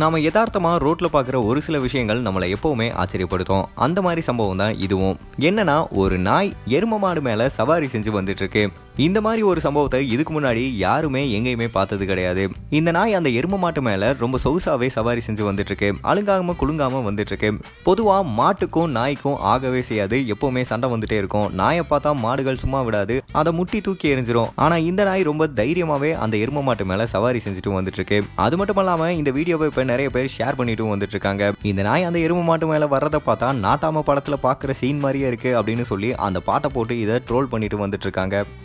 நாம யதார்த்தமா ரோட்ல பார்க்குற ஒரு சில விஷயங்கள் நம்மளை எப்பவுமே ஆச்சரியப்படுத்தும் அந்த மாதிரி சம்பவம் தான் இதுவும் என்னன்னா ஒரு நாய் எரும மாடு மேல சவாரி செஞ்சு வந்துட்டு இருக்கு இந்த மாதிரி ஒரு சம்பவத்தை இதுக்கு முன்னாடி யாருமே எங்கேயுமே பார்த்தது கிடையாது இந்த நாய் அந்த எரும மாட்டு மேல ரொம்ப சொகுசாவே சவாரி செஞ்சு வந்துட்டு இருக்கு அழுங்காம குலுங்காம வந்துட்டு இருக்கு பொதுவா மாட்டுக்கும் நாய்க்கும் ஆகவே செய்யாது எப்பவுமே சண்டை வந்துட்டே இருக்கும் நாயை பார்த்தா மாடுகள் சும்மா விடாது அதை முட்டி தூக்கி எரிஞ்சிரும் ஆனா இந்த நாய் ரொம்ப தைரியமாவே அந்த எரும மாட்டு மேல சவாரி செஞ்சுட்டு வந்துட்டு இருக்கு அது மட்டும் இல்லாம இந்த வீடியோவை இப்ப நிறைய பேர் ஷேர் பண்ணிட்டும் வந்துட்டு இருக்காங்க இந்த நாய் அந்த எரும மாட்டு மேல வர்றதை பார்த்தா நாட்டாம படத்துல பாக்குற சீன் மாதிரியே இருக்கு அப்படின்னு சொல்லி அந்த பாட்டை போட்டு இதை ட்ரோல் பண்ணிட்டு வந்துட்டு இருக்காங்க